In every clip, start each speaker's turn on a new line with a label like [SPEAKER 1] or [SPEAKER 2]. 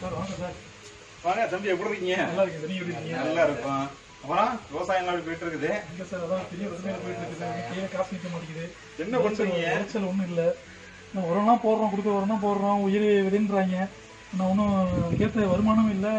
[SPEAKER 1] Sir வாங்க sir
[SPEAKER 2] வாங்க தம்பி எப்படி இருக்கீங்க
[SPEAKER 1] நல்லா இருக்கு நீங்க எப்படி இருக்கீங்க
[SPEAKER 2] நல்லா இருக்கும் அப்புறம் விவசாயம் எப்படி போயிட்டு இருக்குது
[SPEAKER 1] இங்க சார் அதான் பெரிய பிரச்சனை போயிட்டு இருக்குது சார் கையில காசு நிற்க மாட்டேங்குது
[SPEAKER 2] என்ன பண்றீங்க
[SPEAKER 1] விளைச்சல் ஒன்றும் இல்லை நான் உரம்லாம் போடுறோம் கொடுக்க உரம் போடுறோம் உயிர் விதைன்றாங்க ஆனால் ஒன்றும் கேட்ட வருமானமும் இல்லை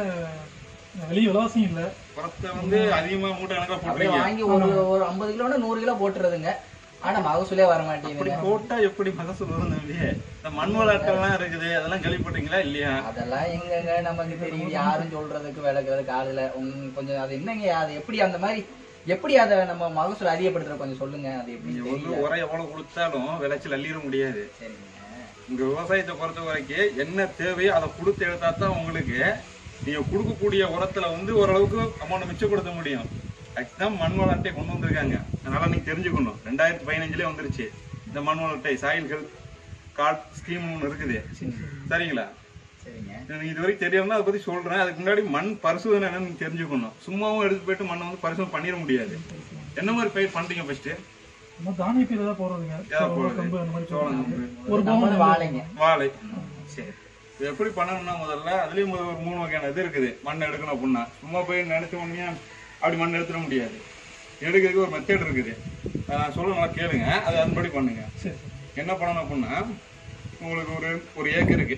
[SPEAKER 1] வெளியே விலாசம் இல்லை
[SPEAKER 2] உரத்தை வந்து அதிகமா மூட்டை கணக்கா
[SPEAKER 3] அப்படியே
[SPEAKER 2] போடுறீங்க
[SPEAKER 3] வாங்கி ஒரு ஒரு ஐம்பது கிலோனா நூறு கிலோ போட்டுறதுங்க ஆனா மகசூலே வர
[SPEAKER 2] அப்படி
[SPEAKER 3] மாட்டேங்குதுங்க
[SPEAKER 2] போட்டா எப்படி மகசூல் வரும் தம்பி இந்த மண் வளர்ட்டெல்லாம் இருக்குது அதெல்லாம் கேள்விப்பட்டீங்களா இல்லையா
[SPEAKER 3] அதெல்லாம் எங்கங்க நமக்கு தெரியுது யாரும் சொல்றதுக்கு விளக்குறதுக்கு ஆளுல உங்க கொஞ்சம் அது என்னங்க அது எப்படி அந்த மாதிரி எப்படி அதை நம்ம மகசூல் அதிகப்படுத்துற கொஞ்சம் சொல்லுங்க அது எப்படி
[SPEAKER 2] நீங்க வந்து
[SPEAKER 3] தெரியல
[SPEAKER 2] உரம் எவ்வளவு கொடுத்தாலும் விளைச்சல் அள்ளிட முடியாது
[SPEAKER 3] சரிங்க
[SPEAKER 2] உங்க விவசாயத்தை பொறுத்த வரைக்கும் என்ன தேவையோ அதை கொடுத்து எடுத்தா தான் உங்களுக்கு நீங்க கொடுக்கக்கூடிய உரத்துல வந்து ஓரளவுக்கு அமௌண்ட் மிச்சப்படுத்த முடியும் அதுதான் மண் வள அட்டை கொண்டு வந்திருக்காங்க அதனால நீங்க தெரிஞ்சுக்கணும் ரெண்டாயிரத்தி பதினஞ்சுலயே வந்துருச்சு இந்த மண் வள அட்டை சாயில் ஹெல்த் கார்டு ஸ்கீம் ஒன்று இருக்குது சரிங்களா
[SPEAKER 3] சரிங்க
[SPEAKER 2] எனக்கு இது வரைக்கும் தெரியாம அதை பத்தி சொல்றேன் அதுக்கு முன்னாடி மண் பரிசோதனை என்னன்னு நீங்க தெரிஞ்சுக்கணும் சும்மாவும் எடுத்து போயிட்டு மண்ணை வந்து பரிசோதனை பண்ணிட முடியாது என்ன மாதிரி பயிர் பண்றீங்க ஃபர்ஸ்ட்
[SPEAKER 1] நம்ம தானிய பயிர் தான் போடுறதுங்க
[SPEAKER 2] ஏதாவது
[SPEAKER 1] சோளம்,
[SPEAKER 2] போடுறது.
[SPEAKER 1] கம்பு அந்த மாதிரி
[SPEAKER 2] சோளம்,
[SPEAKER 1] போடுறது.
[SPEAKER 2] கம்பு.
[SPEAKER 1] ஒரு
[SPEAKER 3] நம்ம
[SPEAKER 1] பவுன்
[SPEAKER 3] வாழைங்க
[SPEAKER 2] வாழை சரி இது எப்படி பண்ணணும்னா முதல்ல அதுலயும் முதல்ல ஒரு மூணு வகையான இது இருக்குது மண் எடுக்கணும் அப்படின்னா சும்மா போய் நினைச்ச உடனே அப்படி மண் எடுத்துட முடியாது எடுக்கிறதுக்கு ஒரு மெத்தட் இருக்குது அதை நான் சொல்ல நல்லா கேளுங்க அதை அதன்படி பண்ணுங்க
[SPEAKER 1] சரி
[SPEAKER 2] என்ன பண்ணணும் அப்படின்னா உங்களுக்கு ஒரு ஒரு ஏக்கருக்கு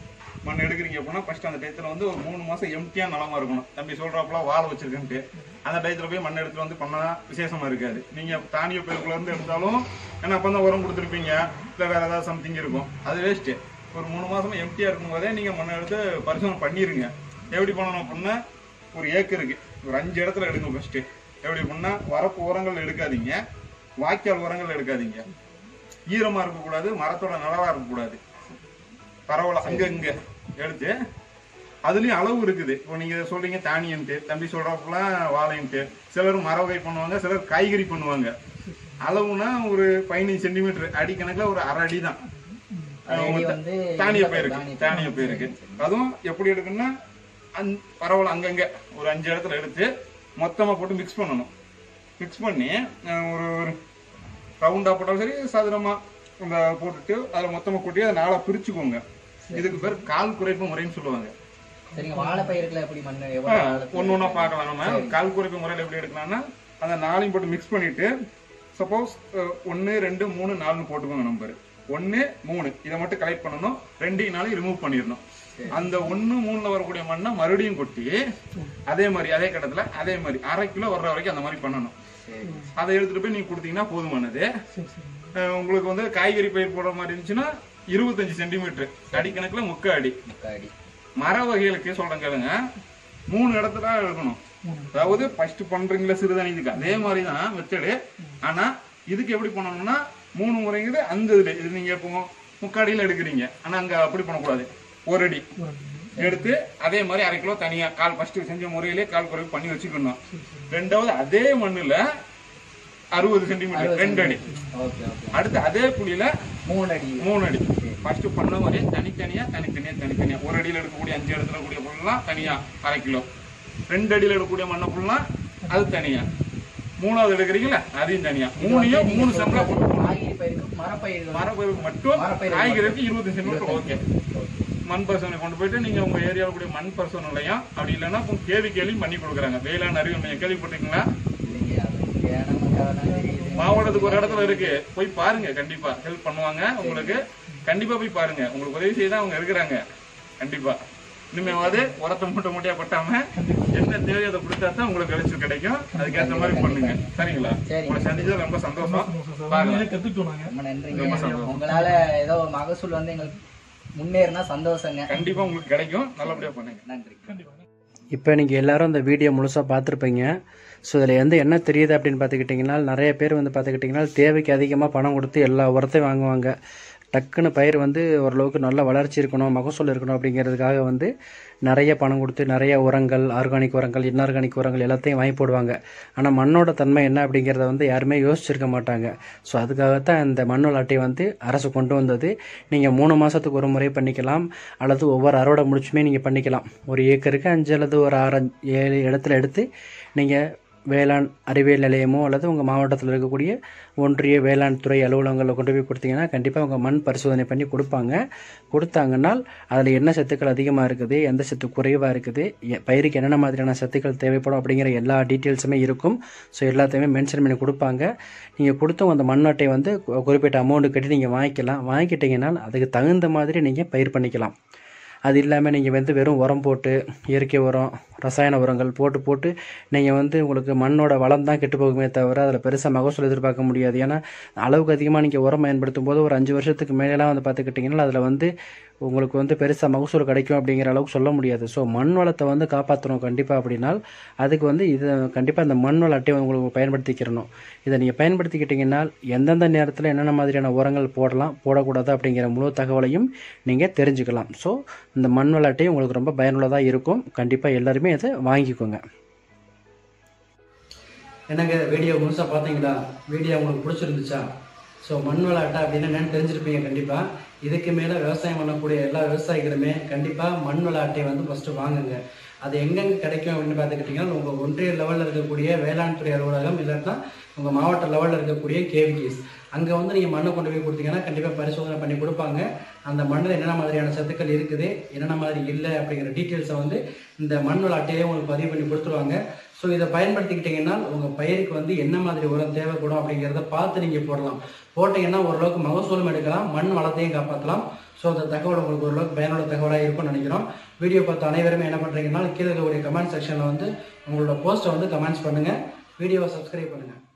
[SPEAKER 2] மண் எடுக்கிறீங்க அப்படின்னா ஃபர்ஸ்ட் அந்த டயத்துல வந்து ஒரு மூணு மாசம் எம்டியா நிலமா இருக்கணும் தம்பி சொல்றாப்புல வாழை வச்சிருக்கேன்ட்டு அந்த டயத்துல போய் மண் எடுத்துட்டு வந்து பண்ணா விசேஷமா இருக்காது நீங்க தானிய பயிருக்குள்ள இருந்து எடுத்தாலும் ஏன்னா அப்ப தான் உரம் கொடுத்துருப்பீங்க இல்ல வேற ஏதாவது சம்திங் இருக்கும் அது வேஸ்ட் ஒரு மூணு மாசமா எம்டியா இருக்கும் போதே நீங்க மண்ணை எடுத்து பரிசோதனை பண்ணிருங்க எப்படி பண்ணணும் அப்படின்னா ஒரு ஏக்கருக்கு ஒரு அஞ்சு இடத்துல எடுங்க ஃபர்ஸ்ட் எப்படி பண்ணா வரப்பு உரங்கள் எடுக்காதீங்க வாய்க்கால் உரங்கள் எடுக்காதீங்க ஈரமா இருக்கக்கூடாது மரத்தோட நிழலா இருக்கக்கூடாது பரவாயில்ல அங்க இங்க எடுத்து அதுலயும் அளவு இருக்குது இப்போ நீங்க சொல்றீங்க தானியன்ட்டு தம்பி சொல்றப்பெல்லாம் வாழைன்ட்டு சிலர் மர வகை பண்ணுவாங்க சிலர் காய்கறி பண்ணுவாங்க அளவுனா ஒரு பதினஞ்சு சென்டிமீட்டர் அடி கணக்குல ஒரு அரை அடி தான்
[SPEAKER 3] அடி வந்து
[SPEAKER 2] தானிய
[SPEAKER 3] தானிய
[SPEAKER 2] பயிருக்கு
[SPEAKER 3] பயிர்.
[SPEAKER 2] தானிய பயிருக்கு அதுவும் எப்படி எடுக்கணும்னா அந் பரவாயில்ல அங்கங்க ஒரு அஞ்சு இடத்துல எடுத்து மொத்தமா போட்டு மிக்ஸ் பண்ணணும் மிக்ஸ் பண்ணி அஹ், ஒரு ஒரு ரவுண்டா போட்டாலும் சரி சதுரமா இந்த போட்டுட்டு அதில் மொத்தமா கொட்டி அதை நாளா பிரிச்சுக்கோங்க இதுக்கு பேர் கால் குறைப்பு முறைன்னு சொல்லுவாங்க
[SPEAKER 3] சரிங்க வாழை பயிருக்குல எப்படி மண் எவ்வளவு ஆழத்துல
[SPEAKER 2] ஒன்று ஒன்றா பார்க்கலாம் நம்ம கால் குறைப்பு முறையில் எப்படி எடுக்கலாம்னா அந்த நாளையும் போட்டு மிக்ஸ் பண்ணிட்டு சப்போஸ் ஒன்று ரெண்டு மூணு நாலுன்னு போட்டுக்கோங்க நம்பர் ஒன்று மூணு இதை மட்டும் கலெக்ட் பண்ணணும் ரெண்டையும் நாளையும் ரிமூவ் பண்ணிடணும் அந்த ஒன்று மூணுல வரக்கூடிய மண்ணை மறுபடியும் கொட்டி அதே மாதிரி அதே கட்டத்துல அதே மாதிரி அரை கிலோ வர்ற வரைக்கும் அந்த மாதிரி பண்ணணும்
[SPEAKER 3] சரி
[SPEAKER 2] அதை எடுத்துட்டு போய் நீங்க கொடுத்தீங்கன்னா போதுமானது
[SPEAKER 1] சரி சரி
[SPEAKER 2] அஹ் உங்களுக்கு வந்து காய்கறி பயிர் போடுற மாதிரி இருந்துச்சுன்னா இருபத்தஞ்சு சென்டிமீட்டர் அடிக்கணக்குல முக்க அடி
[SPEAKER 3] முக்காடி
[SPEAKER 2] மர வகைகளுக்கு சொல்றேன் கேளுங்க மூணு இடத்துல எடுக்கணும் அதாவது ஃபர்ஸ்ட் பண்றீங்களா சிறுதானியத்துக்கு அதே மாதிரி தான் மெத்தடு ஆனா இதுக்கு எப்படி பண்ணணும்னா மூணு முறைங்கிறது அந்த இதுல இது நீங்க இப்போ முக்காடியில எடுக்கிறீங்க ஆனா அங்க அப்படி பண்ணக்கூடாது ஒரு அடி
[SPEAKER 1] ஒரு
[SPEAKER 2] எடுத்து அதே மாதிரி அரை கிலோ தனியா கால் ஃபர்ஸ்ட் செஞ்ச முறையிலே கால் குறைவு பண்ணி வச்சுக்கணும் ரெண்டாவது அதே மண்ணுல அறுபது சென்டிமீட்டர் ரெண்டு அடி
[SPEAKER 3] ஓகே ஓகே
[SPEAKER 2] அடுத்து அதே குழியில
[SPEAKER 3] மூணு அடி
[SPEAKER 2] மூணு அடி ஃபர்ஸ்ட் பண்ண மாதிரி தனித்தனியா தனித்தனியா தனித்தனியா ஒரு அடியில எடுக்கக்கூடிய அஞ்சு இடத்துல கூடிய புல்லாம் தனியா அரை கிலோ ரெண்டு அடியில எடுக்கக்கூடிய மண்ணை புல்லாம் அது தனியா மூணாவது எடுக்கிறீங்களா அதையும் தனியா மூணையும் மூணு சம்பளம் போட்டு
[SPEAKER 3] காய்கறி பயிருக்கு மரப்பயிர்கள்
[SPEAKER 2] மரப்பயிருக்கு மட்டும்
[SPEAKER 3] மரப்பயிருக்கு
[SPEAKER 2] காய்கறிக்கு இருபது சென்டிமீட்டர் ஓகே மண் பரிசோதனை கொண்டு போயிட்டு நீங்க உங்க ஏரியாவில் கூடிய மண் பரிசோதனை நிலையம் அப்படி இல்லைன்னா இப்போ கேள்வி கேள்வி பண்ணி கொடுக்குறாங்க வேளாண் அறிவு மையம் கேள்விப்பட்டிருக்கீங்களா
[SPEAKER 3] இல்லைங்க அது இங்க நமக்கு அதெல்லாம் தெரியுது
[SPEAKER 2] மாவட்டத்துக்கு ஒரு இடத்துல இருக்கு போய் பாருங்க கண்டிப்பா ஹெல்ப் பண்ணுவாங்க உங்களுக்கு கண்டிப்பா போய் பாருங்க உங்களுக்கு உதவி செய்ய தான் அவங்க இருக்கிறாங்க கண்டிப்பா இனிமேவாது உரத்தை மூட்டை மூட்டையா கொட்டாம என்ன தேவையோ அதை கொடுத்தா தான் உங்களுக்கு விளைச்சல் கிடைக்கும் அதுக்கேற்ற மாதிரி பண்ணுங்க சரிங்களா
[SPEAKER 3] சரி.
[SPEAKER 2] உங்களை சந்திச்சது ரொம்ப சந்தோஷம்
[SPEAKER 1] சார்
[SPEAKER 2] பாருங்க
[SPEAKER 1] உண்மையிலே கத்துக்கிட்டோம் நாங்க
[SPEAKER 3] ரொம்ப
[SPEAKER 2] ரொம்ப
[SPEAKER 3] நன்றிங்க
[SPEAKER 2] சந்தோஷம்.
[SPEAKER 3] உங்களால ஏதோ மகசூல் வந்து எங்களுக்கு முன்னேறினா சந்தோஷங்க
[SPEAKER 2] கண்டிப்பா உங்களுக்கு கிடைக்கும் நல்லபடியா பண்ணுங்க
[SPEAKER 3] நன்றி
[SPEAKER 1] கண்டிப்பா
[SPEAKER 4] இப்போ நீங்கள் எல்லாரும் இந்த வீடியோ முழுசாக பார்த்துருப்பீங்க ஸோ இதில் வந்து என்ன தெரியுது அப்படின்னு பார்த்துக்கிட்டிங்கன்னா நிறைய பேர் வந்து பார்த்துக்கிட்டிங்கன்னா தேவைக்கு அதிகமாக பணம் கொடுத்து எல்லா உரத்தையும் வாங்குவாங்க டக்குன்னு பயிர் வந்து ஓரளவுக்கு நல்ல வளர்ச்சி இருக்கணும் மகசூல் இருக்கணும் அப்படிங்கிறதுக்காக வந்து நிறைய பணம் கொடுத்து நிறைய உரங்கள் ஆர்கானிக் உரங்கள் இன்ஆர்கானிக் உரங்கள் எல்லாத்தையும் வாங்கி போடுவாங்க ஆனால் மண்ணோட தன்மை என்ன அப்படிங்கிறத வந்து யாருமே யோசிச்சிருக்க மாட்டாங்க ஸோ அதுக்காகத்தான் இந்த மண்ணோட அட்டை வந்து அரசு கொண்டு வந்தது நீங்கள் மூணு மாதத்துக்கு ஒரு முறை பண்ணிக்கலாம் அல்லது ஒவ்வொரு அறுவடை முடிச்சுமே நீங்கள் பண்ணிக்கலாம் ஒரு ஏக்கருக்கு அஞ்சு அல்லது ஒரு ஆறு ஏழு இடத்துல எடுத்து நீங்கள் வேளாண் அறிவியல் நிலையமோ அல்லது உங்கள் மாவட்டத்தில் இருக்கக்கூடிய ஒன்றிய வேளாண் துறை அலுவலகங்களில் கொண்டு போய் கொடுத்தீங்கன்னா கண்டிப்பாக உங்கள் மண் பரிசோதனை பண்ணி கொடுப்பாங்க கொடுத்தாங்கன்னால் அதில் என்ன சத்துக்கள் அதிகமாக இருக்குது எந்த சத்து குறைவாக இருக்குது எ- பயிருக்கு என்னென்ன மாதிரியான சத்துக்கள் தேவைப்படும் அப்படிங்கிற எல்லா டீட்டெயில்ஸுமே இருக்கும் ஸோ எல்லாத்தையுமே மென்ஷன் பண்ணி கொடுப்பாங்க நீங்கள் கொடுத்த அந்த மண் அட்டையை வந்து கு- குறிப்பிட்ட அமௌண்ட்டு கட்டி நீங்கள் வாங்கிக்கலாம் வாங்கிக்கிட்டீங்கன்னா அதுக்கு தகுந்த மாதிரி நீங்கள் பயிர் பண்ணிக்கலாம் அது இல்லாமல் நீங்கள் வந்து வெறும் உரம் போட்டு இயற்கை உரம் ரசாயன உரங்கள் போட்டு போட்டு நீங்கள் வந்து உங்களுக்கு மண்ணோட வளம் தான் கெட்டு போகுமே தவிர அதில் பெருசாக மகசூல் எதிர்பார்க்க முடியாது ஏன்னா அளவுக்கு அதிகமாக நீங்கள் உரம் பயன்படுத்தும் போது ஒரு அஞ்சு வருஷத்துக்கு மேலெலாம் வந்து பார்த்துக்கிட்டிங்கன்னா அதில் வந்து உங்களுக்கு வந்து பெருசாக மகசூல் கிடைக்கும் அப்படிங்கிற அளவுக்கு சொல்ல முடியாது ஸோ மண் வளத்தை வந்து காப்பாற்றணும் கண்டிப்பாக அப்படின்னால் அதுக்கு வந்து இதை கண்டிப்பாக இந்த மண் வள அட்டையை உங்களுக்கு பயன்படுத்திக்கிறணும் இதை நீங்கள் பயன்படுத்திக்கிட்டீங்கன்னா எந்தெந்த நேரத்தில் என்னென்ன மாதிரியான உரங்கள் போடலாம் போடக்கூடாது அப்படிங்கிற முழு தகவலையும் நீங்கள் தெரிஞ்சுக்கலாம் ஸோ இந்த மண் வள அட்டை உங்களுக்கு ரொம்ப பயனுள்ளதாக இருக்கும் கண்டிப்பாக எல்லாருமே இதை வாங்கிக்கோங்க என்னங்க வீடியோ முழுசாக பார்த்தீங்களா வீடியோ உங்களுக்கு பிடிச்சிருந்துச்சா ஸோ மண் வள அட்டை அப்படின்னு என்னன்னு தெரிஞ்சிருப்பீங்க கண்டிப்பாக இதுக்கு மேலே விவசாயம் பண்ணக்கூடிய எல்லா விவசாயிகளுமே கண்டிப்பாக மண் வள அட்டையை வந்து ஃபஸ்ட்டு வாங்குங்க அது எங்கெங்கே கிடைக்கும் அப்படின்னு பார்த்துக்கிட்டிங்கன்னா உங்கள் ஒன்றிய லெவலில் இருக்கக்கூடிய வேளாண் துறை அலுவலகம் இல்லாட்டா உங்கள் மாவட்ட லெவலில் இருக்கக்கூடிய கேவிகிஸ் அங்கே வந்து நீங்கள் மண்ணை கொண்டு போய் கொடுத்தீங்கன்னா கண்டிப்பாக பரிசோதனை பண்ணி கொடுப்பாங்க அந்த மண்ணில் என்னென்ன மாதிரியான சத்துக்கள் இருக்குது என்னென்ன மாதிரி இல்லை அப்படிங்கிற டீட்டெயில்ஸை வந்து இந்த மண் வள அட்டையை உங்களுக்கு பதிவு பண்ணி கொடுத்துருவாங்க ஸோ இதை பயன்படுத்திக்கிட்டீங்கன்னா உங்கள் பயிருக்கு வந்து என்ன மாதிரி உரம் தேவைப்படும் அப்படிங்கிறத பார்த்து நீங்கள் போடலாம் போட்டிங்கன்னா ஓரளவுக்கு மகசூலும் எடுக்கலாம் மண் வளத்தையும் காப்பாற்றலாம் ஸோ அந்த தகவல் உங்களுக்கு ஓரளவுக்கு பயனுள்ள தகவலாக இருக்கும்னு நினைக்கிறோம் வீடியோ பார்த்த அனைவருமே என்ன பண்ணுறீங்கன்னா கீழே இருக்கக்கூடிய கமெண்ட் செக்ஷனில் வந்து உங்களோட போஸ்ட்டை வந்து கமெண்ட்ஸ் பண்ணுங்கள் வீடியோவை சப்ஸ்கிரைப் பண்ணுங்கள்